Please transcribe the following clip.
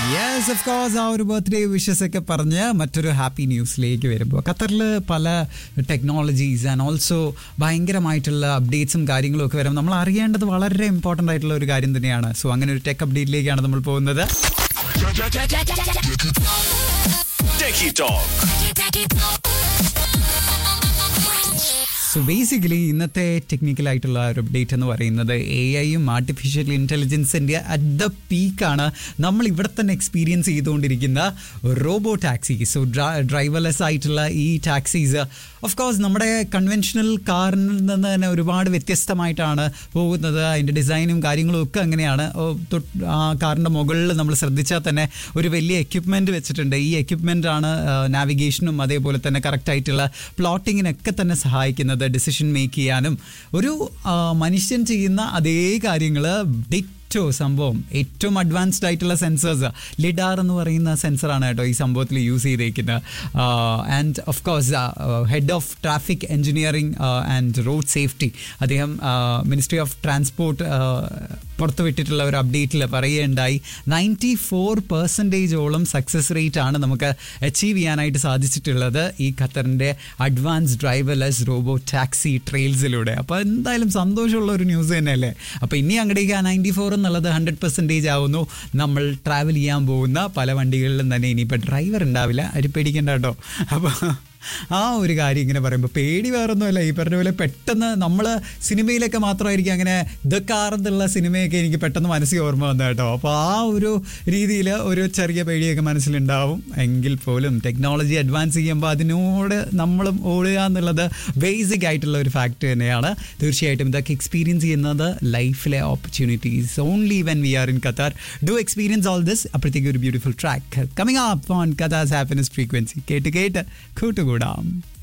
Yes of course ആ ഒരു birthday wishes ഒക്കെ പറഞ്ഞ് മറ്റൊരു ഹാപ്പി ന്യൂസിലേക്ക് വരുമ്പോൾ ഖത്തറിൽ പല ടെക്നോളജീസ് ആൻഡ് ഓൾസോ ഭയങ്കരമായിട്ടുള്ള അപ്ഡേറ്റ്സും കാര്യങ്ങളും ഒക്കെ വരും നമ്മൾ അറിയേണ്ടത് വളരെ ഇമ്പോർട്ടൻ്റ് ആയിട്ടുള്ള ഒരു കാര്യം തന്നെയാണ് സോ അങ്ങനെ ഒരു ടെക് അപ്ഡേറ്റിലേക്കാണ് നമ്മൾ പോകുന്നത് Techie Talk. സോ ബേസിക്കലി ഇന്നത്തെ ടെക്നിക്കൽ ആയിട്ടുള്ള ഒരു അപ്ഡേറ്റ് എന്ന് പറയുന്നത് എ ഐയും ആർട്ടിഫിഷ്യൽ ഇൻ്റലിജൻസിൻ്റെ അറ്റ് ദ പീക്കാണ് നമ്മൾ ഇവിടെ തന്നെ എക്സ്പീരിയൻസ് ചെയ്തുകൊണ്ടിരിക്കുന്ന റോബോ ടാക്സി സോ ഡ്രൈവർലെസ് ആയിട്ടുള്ള ഈ ടാക്സീസ് ഓഫ് കോഴ്സ് നമ്മുടെ കൺവെൻഷണൽ കാറിൽ നിന്ന് തന്നെ ഒരുപാട് വ്യത്യസ്തമായിട്ടാണ് പോകുന്നത് അതിൻ്റെ ഡിസൈനും കാര്യങ്ങളും ഒക്കെ അങ്ങനെയാണ് ഓ, തൊട്ട് ആ കാറിൻ്റെ മുകളിൽ നമ്മൾ ശ്രദ്ധിച്ചാൽ തന്നെ ഒരു വലിയ എക്യുപ്മെൻറ്റ് വെച്ചിട്ടുണ്ട് ഈ എക്യുപ്മെൻ്റ് ആണ് നാവിഗേഷനും അതേപോലെ തന്നെ കറക്റ്റ് ആയിട്ടുള്ള പ്ലോട്ടിങ്ങിനൊക്കെ തന്നെ സഹായിക്കുന്നത് ഡിസിഷൻ മേക്ക് ചെയ്യാനും ഒരു ആ, മനുഷ്യൻ ചെയ്യുന്ന അതേ കാര്യങ്ങൾ ഏറ്റവും സംഭവം ഏറ്റവും അഡ്വാൻസ്ഡ് ആയിട്ടുള്ള സെൻസേഴ്സ് ലിഡാർ എന്ന് പറയുന്ന സെൻസറാണ് കേട്ടോ ഈ സംഭവത്തിൽ യൂസ് ചെയ്തേക്കുന്നത് and of course head of traffic engineering and road safety അദ്ദേഹം മിനിസ്ട്രി ഓഫ് ട്രാൻസ്പോർട്ട് പുറത്തുവിട്ടിട്ടുള്ള ഒരു അപ്ഡേറ്റിൽ പറയുകയുണ്ടായി നയൻറ്റി ഫോർ പെർസെൻറ്റേജോളം സക്സസ് റേറ്റ് ആണ് നമുക്ക് അച്ചീവ് ചെയ്യാനായിട്ട് സാധിച്ചിട്ടുള്ളത് ഈ ഖത്തറിൻ്റെ അഡ്വാൻസ് ഡ്രൈവർലെസ് റോബോ ടാക്സി ട്രെയിൽസിലൂടെ അപ്പോൾ എന്തായാലും സന്തോഷമുള്ള ഒരു ന്യൂസ് തന്നെയല്ലേ അപ്പോൾ ഇനി അങ്ങടേക്ക് ആ നയൻറ്റി ഫോർ എന്നുള്ളത് ഹൺഡ്രഡ് പെർസെൻറ്റേജ് ആവുന്നു നമ്മൾ ട്രാവൽ ചെയ്യാൻ പോകുന്ന പല വണ്ടികളിലും തന്നെ ഇനിയിപ്പോൾ ഡ്രൈവർ ഉണ്ടാവില്ല അത് പേടിക്കണ്ട കേട്ടോ അപ്പോൾ ആ ഒരു കാര്യം ഇങ്ങനെ പറയുമ്പോൾ പേടി വേറൊന്നുമല്ല ഈ പറഞ്ഞ പോലെ പെട്ടെന്ന് നമ്മൾ സിനിമയിലൊക്കെ മാത്രമായിരിക്കും അങ്ങനെ ദ കാർ എന്നുള്ള സിനിമയൊക്കെ എനിക്ക് പെട്ടെന്ന് മനസ്സിൽ ഓർമ്മ വന്നു കേട്ടോ അപ്പോൾ ആ ഒരു രീതിയിൽ ഒരു ചെറിയ പേടിയൊക്കെ മനസ്സിലുണ്ടാവും എങ്കിൽ പോലും ടെക്നോളജി അഡ്വാൻസ് ചെയ്യുമ്പോൾ അതിനോട് നമ്മളും ഓടുക എന്നുള്ളത് ബേസിക് ആയിട്ടുള്ള ഒരു ഫാക്ട് തന്നെയാണ് തീർച്ചയായിട്ടും ഇതൊക്കെ എക്സ്പീരിയൻസ് ചെയ്യുന്നത് ലൈഫിലെ opportunities only when we are in Qatar do experience all this അപ്പോഴത്തേക്ക് ഒരു beautiful track coming up on കഥാസ് ഹാപ്പിനെസ് ഫ്രീക്വൻസി കേട്ട് കേട്ട് കൂട്ടുകൂടാം